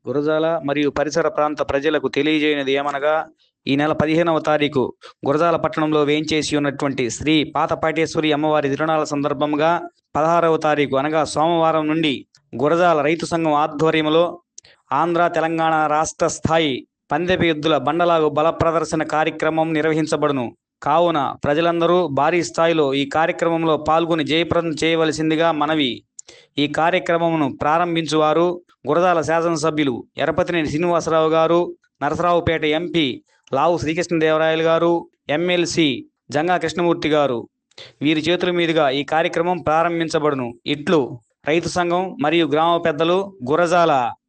గురజాల మరియు పరిసర ప్రాంత ప్రజలకు తెలియజేయనిది ఏమనగా ఈ నెల పదిహేనవ తారీఖు గురజాల పట్టణంలో వేంచేసి ఉన్నటువంటి శ్రీ పాతపాటేశ్వరి అమ్మవారి తిరునాళ్ళ సందర్భంగా పదహారవ తారీఖు అనగా సోమవారం నుండి గురజాల రైతు సంఘం ఆధ్వర్యంలో ఆంధ్ర తెలంగాణ రాష్ట్ర స్థాయి పందెపు ఎద్దుల బండలాగు బల ప్రదర్శన కార్యక్రమం నిర్వహించబడును కావున ప్రజలందరూ భారీ స్థాయిలో ఈ కార్యక్రమంలో పాల్గొని జయప్రదం చేయవలసిందిగా మనవి ఈ కార్యక్రమమును ప్రారంభించువారు గురజాల శాసనసభ్యులు ఎరపతినేని శ్రీనివాసరావు గారు నరసరావుపేట ఎంపీ లావు శ్రీకృష్ణదేవరాయలు గారు ఎమ్మెల్సీ జంగా కృష్ణమూర్తి గారు వీరి చేతుల మీదుగా ఈ కార్యక్రమం ప్రారంభించబడును ఇట్లు రైతు సంఘం మరియు గ్రామ పెద్దలు గురజాల